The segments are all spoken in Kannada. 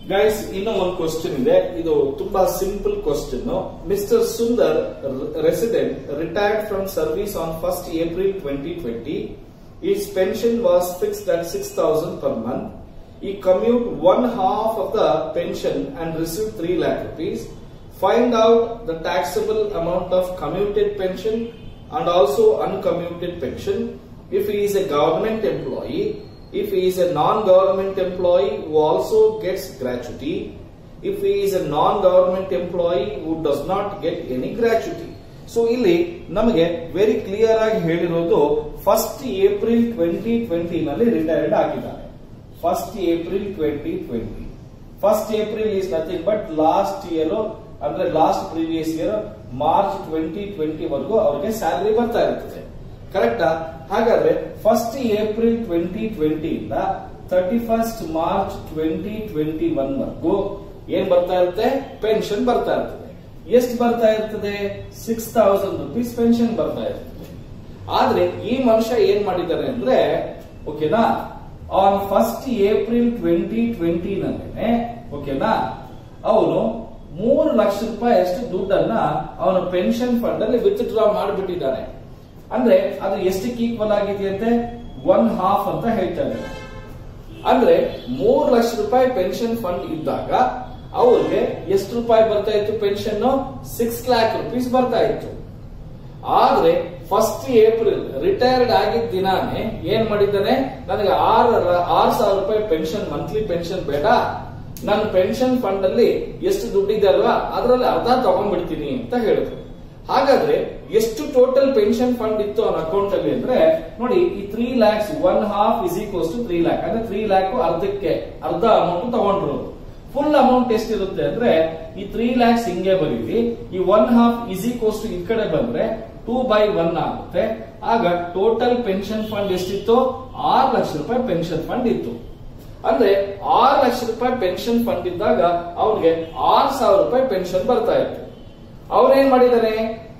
ಗೈಸ್ ಇನ್ನೂ ಒಂದು ಕ್ವಶನ್ ಇದೆ ಇದು ತುಂಬಾ simple question Mister Sundar resident retired from service on first April twenty twenty is pension was fixed at six thousand per month he commute one half of the pension and receive three lakh rupees find out the taxable amount of commuted pension and also uncommuted pension if he is a government employee, if he is a non-government employee who also gets gratuity, if he is a non-government employee who does not get any gratuity. So ಇಲ್ಲಿ ನಮಗೆ ವೆರಿ ಕ್ಲಿಯರ್ ಆಗಿ ಹೇಳಿರೋದು ಫಸ್ಟ್ ಏಪ್ರಿಲ್ ಟ್ವೆಂಟಿ ಟ್ವೆಂಟಿ ನಲ್ಲಿ ರಿಟೈರ್ಡ್ ಆಗಿದ್ದಾರೆ first April twenty twenty first April is nothing but last year ಅಂದ್ರೆ last previous year March twenty twenty ವರೆಗೂ ಅವರಿಗೆ ಸ್ಯಾಲರಿ ಬರ್ತಾ ಇರ್ತದೆ ಕರೆಕ್ಟಾ ಹಾಗಾದ್ರೆ ಫಸ್ಟ್ ಏಪ್ರಿಲ್ ಟ್ವೆಂಟಿ ಟ್ವೆಂಟಿ ಇಂದ thirty first March twenty twenty one ವರೆಗೂ ಏನ್ ಬರ್ತಾ ಇರುತ್ತೆ ಪೆನ್ಷನ್ ಬರ್ತಾ ಇರ್ತದೆ ಎಷ್ಟು ಬರ್ತಾ ಇರ್ತದೆ ಸಿಕ್ಸ್ ತೌಸಂಡ್ ರುಪೀಸ್ ಪೆನ್ಷನ್ ಬರ್ತಾ ಇರ್ತದೆ ಆದ್ರೆ ಈ ಮನುಷ್ಯ ಏನ್ ಮಾಡಿದ್ದಾರೆ ಅಂದ್ರೆ ಓಕೆನಾ on first April twenty twenty ನಲ್ಲಿ ಓಕೆನಾ ಅವನು ಮೂರು ಲಕ್ಷ ರೂಪಾಯಿ ಅಷ್ಟು ದುಡ್ಡನ್ನ ಅವನ ಪೆನ್ಷನ್ ಫಂಡ್ ಅಲ್ಲಿ ವಿತ್ ಡ್ರಾ ಮಾಡಿಬಿಟ್ಟಿದ್ದಾನೆ ಅಂದ್ರೆ ಅದು ಎಷ್ಟಕ್ಕೆ ಈಕ್ವಲ್ ಆಗಿದೆಯಂತೆ ಒನ್ ಹಾಫ್ ಅಂತ ಹೇಳ್ತಾ ಇದ್ದಾರೆ ಅಂದ್ರೆ ಮೂರು ಲಕ್ಷ ರೂಪಾಯಿ ಪೆನ್ಷನ್ ಫಂಡ್ ಇದ್ದಾಗ ಅವ್ರಿಗೆ ಎಷ್ಟು ರೂಪಾಯಿ ಬರ್ತಾ ಇತ್ತು ಪೆನ್ಷನ್ ಸಿಕ್ಸ್ ಲ್ಯಾಕ್ ರುಪೀಸ್ ಬರ್ತಾ ಇತ್ತು ಆದ್ರೆ ಫಸ್ಟ್ ಏಪ್ರಿಲ್ ರಿಟೈರ್ಡ್ ಆಗಿದ್ದ ದಿನಾನೇ ಏನ್ ಮಾಡಿದ್ದಾನೆ ನನಗೆ ಆರ್ ಆರ್ ಸಾವಿರ ರೂಪಾಯಿ ಪೆನ್ಷನ್ ಮಂತ್ಲಿ ಪೆನ್ಷನ್ ಬೇಡ ನನ್ನ ಪೆನ್ಷನ್ ಫಂಡ್ ಅಲ್ಲಿ ಎಷ್ಟು ದುಡ್ಡಿದೆ ಅಲ್ವಾ ಅದರಲ್ಲಿ ಅರ್ಧ ತಗೊಂಡ್ಬಿಡ್ತೀನಿ ಅಂತ ಹೇಳಿದ್ರು ಹಾಗಾದ್ರೆ ಎಷ್ಟು ಟೋಟಲ್ ಪೆನ್ಷನ್ ಫಂಡ್ ಇತ್ತು ಅವನ ಅಕೌಂಟ್ ಅಲ್ಲಿ ಅಂದ್ರೆ ನೋಡಿ ಈ three lakhs one half is equals to three lakh ಅಂದ್ರೆ ತ್ರೀ ಲ್ಯಾಕ್ ಅರ್ಧಕ್ಕೆ ಅರ್ಧ ಅಮೌಂಟ್ ತಗೊಂಡ್ರು ಫುಲ್ ಅಮೌಂಟ್ ಎಷ್ಟಿರುತ್ತೆ ಅಂದ್ರೆ ಈ ತ್ರೀ ಲ್ಯಾಕ್ಸ್ ಹಿಂಗೆ ಬರೀರಿ ಈ one half is equals to ಈ ಕಡೆ ಬಂದ್ರೆ ಟೂ ಬೈ ಒನ್ ಆಗುತ್ತೆ ಆಗ ಟೋಟಲ್ ಪೆನ್ಷನ್ ಫಂಡ್ ಎಷ್ಟಿತ್ತು ಆರು ಲಕ್ಷ ರೂಪಾಯಿ ಪೆನ್ಷನ್ ಫಂಡ್ ಇತ್ತು ಅಂದ್ರೆ ಆರು ಲಕ್ಷ ರೂಪಾಯಿ ಪೆನ್ಷನ್ ಫಂಡ್ ಇದ್ದಾಗ ಅವ್ರಿಗೆ ಆರು ಸಾವಿರ ರೂಪಾಯಿ ಪೆನ್ಷನ್ ಬರ್ತಾ ಇತ್ತು ಅವ್ರೇನ್ ಮಾಡಿದಾರೆ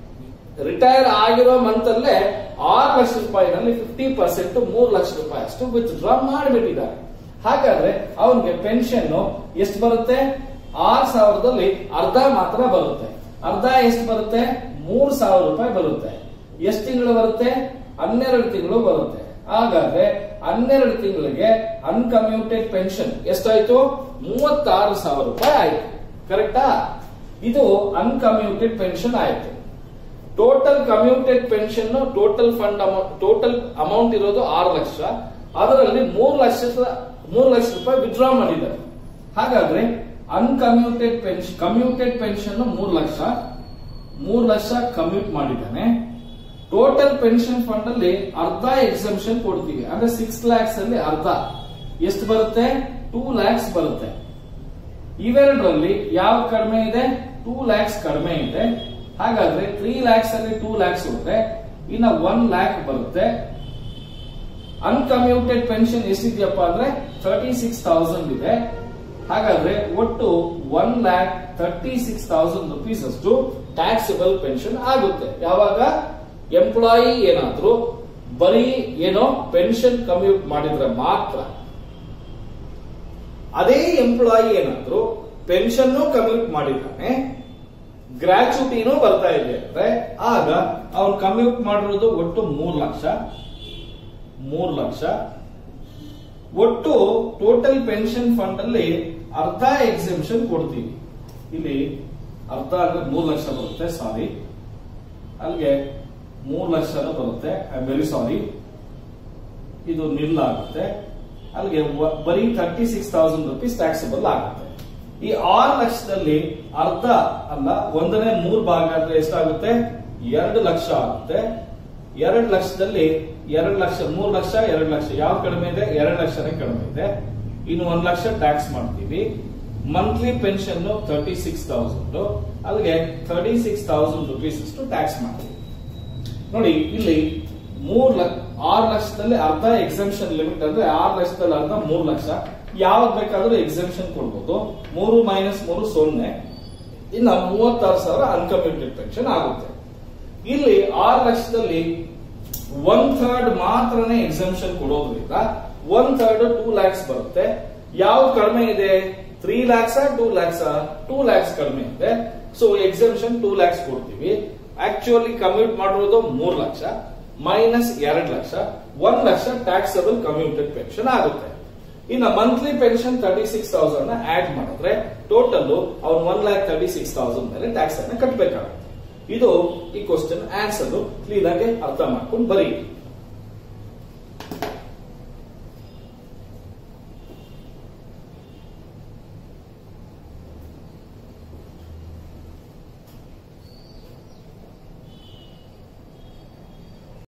ರಿಟೈರ್ ಆಗಿರೋ ಮಂತ್ ಅಲ್ಲೇ ಆರು ಲಕ್ಷ ರೂಪಾಯಿನಲ್ಲಿ ಫಿಫ್ಟಿ ಪರ್ಸೆಂಟ್ ಮೂರು ಲಕ್ಷ ರೂಪಾಯಿ ಅಷ್ಟು ವಿತ್ ಡ್ರಾ ಮಾಡಿಬಿಟ್ಟಿದ್ದಾರೆ ಹಾಗಾದ್ರೆ ಅವನಿಗೆ ಪೆನ್ಷನ್ ಎಷ್ಟು ಬರುತ್ತೆ ಆರ್ ಸಾವಿರದಲ್ಲಿ ಅರ್ಧ ಮಾತ್ರ ಬರುತ್ತೆ ಅರ್ಧ ಎಷ್ಟು ಬರುತ್ತೆ ಮೂರ್ ಸಾವಿರ ರೂಪಾಯಿ ಬರುತ್ತೆ ಎಷ್ಟು ತಿಂಗಳು ಬರುತ್ತೆ ಹನ್ನೆರಡು ತಿಂಗಳು ಬರುತ್ತೆ ಹಾಗಾದ್ರೆ ಹನ್ನೆರಡು ತಿಂಗಳಿಗೆ ಅನ್ಕಮ್ಯೂಟೆಡ್ ಪೆನ್ಷನ್ ಎಷ್ಟಾಯ್ತು ಮೂವತ್ತಾರು ಸಾವಿರ ರೂಪಾಯಿ ಆಯ್ತು ಕರೆಕ್ಟಾ ಇದು ಅನ್ಕಮ್ಯೂಟೆಡ್ ಪೆನ್ಷನ್ ಆಯ್ತು total commuted pension total fund amount total amount ಇರೋದು ಆರು ಲಕ್ಷ ಅದರಲ್ಲಿ ಮೂರು ಲಕ್ಷ ಮೂರು ಲಕ್ಷ ರೂಪಾಯಿ ವಿಡ್ರಾ ಮಾಡಿದ್ದಾರೆ ಹಾಗಾದ್ರೆ ಅನ್ಕಮ್ಯೂಟೆಡ್ ಪೆನ್ಷನ್ ಕಮ್ಯೂಟೆಡ್ ಪೆನ್ಷನ್ ಮೂರು ಲಕ್ಷ ಮೂರು ಲಕ್ಷ ಕಮ್ಯೂಟ್ ಮಾಡಿದ್ದಾನೆ ಟೋಟಲ್ ಪೆನ್ಷನ್ ಫಂಡ್ ಅಲ್ಲಿ ಅರ್ಧ ಎಕ್ಸಂಪ್ಷನ್ ಕೊಡ್ತೀವಿ ಅಂದ್ರೆ ಸಿಕ್ಸ್ ಲ್ಯಾಕ್ಸ್ ಅಲ್ಲಿ ಅರ್ಧ ಎಷ್ಟು ಬರುತ್ತೆ ಟೂ ಲ್ಯಾಕ್ಸ್ ಬರುತ್ತೆ ಇವೆರಡರಲ್ಲಿ ಯಾವ ಕಡಿಮೆ ಇದೆ ಟೂ ಲ್ಯಾಕ್ಸ್ ಕಡಿಮೆ ಇದೆ ಹಾಗಾದ್ರೆ ತ್ರೀ ಲ್ಯಾಕ್ಸ್ ಅಲ್ಲಿ ಟೂ ಲ್ಯಾಕ್ಸ್ ಹೋದ್ರೆ ಇನ್ನ ಒನ್ ಲ್ಯಾಕ್ ಬರುತ್ತೆ ಅನ್ಕಮ್ಯೂಟೆಡ್ ಪೆನ್ಷನ್ ಎಷ್ಟಿದೆಯಪ್ಪ ಅಂದ್ರೆ ತರ್ಟಿ ಸಿಕ್ಸ್ ತೌಸಂಡ್ ಇದೆ ಹಾಗಾದ್ರೆ ಒಟ್ಟು one lakh thirty six thousand rupees ಅಷ್ಟು ಟ್ಯಾಕ್ಸಬಲ್ ಪೆನ್ಷನ್ ಆಗುತ್ತೆ ಯಾವಾಗ ಎಂಪ್ಲಾಯಿ ಏನಾದ್ರೂ ಬರೀ ಏನೋ ಪೆನ್ಷನ್ ಕಮ್ಯೂಟ್ ಮಾಡಿದ್ರೆ ಮಾತ್ರ ಅದೇ ಎಂಪ್ಲಾಯಿ ಏನಾದ್ರು ಪೆನ್ಷನ್ ಕಮ್ಯೂಟ್ ಮಾಡಿದ್ದಾನೆ ಗ್ರಾಚ್ಯುಟಿನೂ ಬರ್ತಾ ಇದೆ ಅಂದ್ರೆ ಆಗ ಅವ್ನು ಕಮ್ಯೂಟ್ ಮಾಡಿರೋದು ಒಟ್ಟು ಮೂರ್ ಲಕ್ಷ ಮೂರ್ ಲಕ್ಷ ಒಟ್ಟು ಟೋಟಲ್ ಪೆನ್ಷನ್ ಫಂಡ್ ಅಲ್ಲಿ ಅರ್ಧ ಎಕ್ಸಿಬಿಷನ್ ಕೊಡ್ತೀವಿ ಇಲ್ಲಿ ಅರ್ಧ ಅಂದ್ರೆ ಮೂರ್ ಲಕ್ಷ ಬರುತ್ತೆ ಸಾರಿ ಅಲ್ಲಿಗೆ ಮೂರ್ ಲಕ್ಷ ಬರುತ್ತೆ ಐ ವೆರಿ ಸಾರಿ ಇದು ನಿಲ್ ಆಗುತ್ತೆ ಅಲ್ಲಿಗೆ ಬರೀ thirty six thousand rupees taxable ಆಗುತ್ತೆ ಈ ಆರು ಲಕ್ಷದಲ್ಲಿ ಅರ್ಧ ಅಲ್ಲ ಒಂದನೇ ಮೂರ್ ಭಾಗ ಅಂದ್ರೆ ಎಷ್ಟಾಗುತ್ತೆ ಎರಡು ಲಕ್ಷ ಆಗುತ್ತೆ ಎರಡು ಲಕ್ಷದಲ್ಲಿ ಎರಡು ಲಕ್ಷ ಮೂರು ಲಕ್ಷ ಎರಡು ಲಕ್ಷ ಯಾವ ಕಡಿಮೆ ಇದೆ ಎರಡು ಲಕ್ಷನೇ ಕಡಿಮೆ ಇದೆ ಇನ್ನು ಒಂದ್ ಲಕ್ಷ ಟ್ಯಾಕ್ಸ್ ಮಾಡ್ತೀವಿ monthly pension thirty six thousand ಅಲ್ಲಿಗೆ ತರ್ಟಿ ಸಿಕ್ಸ್ ತೌಸಂಡ್ ರುಪೀಸ್ ಅಷ್ಟು ಟ್ಯಾಕ್ಸ್ ಮಾಡ್ತೀವಿ ನೋಡಿ ಇಲ್ಲಿ ಮೂರ್ ಲಕ್ಷ ಆರು ಲಕ್ಷದಲ್ಲಿ ಅರ್ಧ ಎಕ್ಸಂಪ್ಷನ್ ಲಿಮಿಟ್ ಅಂದ್ರೆ ಆರು ಲಕ್ಷದಲ್ಲಿ ಅರ್ಧ ಮೂರು ಲಕ್ಷ ಯಾವಾಗ ಬೇಕಾದ್ರೂ ಎಕ್ಸಂಪ್ಷನ್ ಕೊಡ್ಬೋದು ಮೂರು ಮೈನಸ್ ಮೂರು ಸೊನ್ನೆ ಇನ್ನು ಮೂವತ್ತಾರು ಸಾವಿರ ಅನ್ಕಮ್ಯೂಟೆಡ್ ಪೆನ್ಷನ್ ಆಗುತ್ತೆ ಇಲ್ಲಿ ಆರು ಲಕ್ಷದಲ್ಲಿ ಒನ್ ಥರ್ಡ್ ಮಾತ್ರನೇ ಎಕ್ಸಂಪ್ಷನ್ ಕೊಡೋದ್ರಿಂದ ಒನ್ ಥರ್ಡ್ ಟೂ ಲ್ಯಾಕ್ಸ್ ಬರುತ್ತೆ ಯಾವ ಕಡಿಮೆ ಇದೆ three lakhs two lakhs two lakhs ಕಡಿಮೆ ಇದೆ ಸೊ ಎಕ್ಸಮ್ಷನ್ ಟೂ ಲ್ಯಾಕ್ಸ್ ಕೊಡ್ತೀವಿ ಆಕ್ಚುಲಿ ಕಮ್ಯೂಟ್ ಮಾಡಿರೋದು ಮೂರ್ ಲಕ್ಷ ಮೈನಸ್ ಎರಡ್ ಲಕ್ಷ ಒಂದ್ ಲಕ್ಷ ಟ್ಯಾಕ್ಸಬಲ್ ಕಮ್ಯೂಟೆಡ್ ಪೆನ್ಷನ್ ಆಗುತ್ತೆ ಇನ್ನು monthly pension thirty six thousand add ಮಾಡಿದ್ರೆ ಟೋಟಲ್ ಅವ್ನು one lakh thirty six thousand ಮೇಲೆ ಟ್ಯಾಕ್ಸ್ ಅನ್ನ ಕಟ್ಟಬೇಕಾಗುತ್ತೆ ಇದು ಈ ಕ್ವಶನ್ ಆನ್ಸರ್ ಕ್ಲೀನ್ ಆಗಿ ಅರ್ಥ ಮಾಡ್ಕೊಂಡು ಬರೀ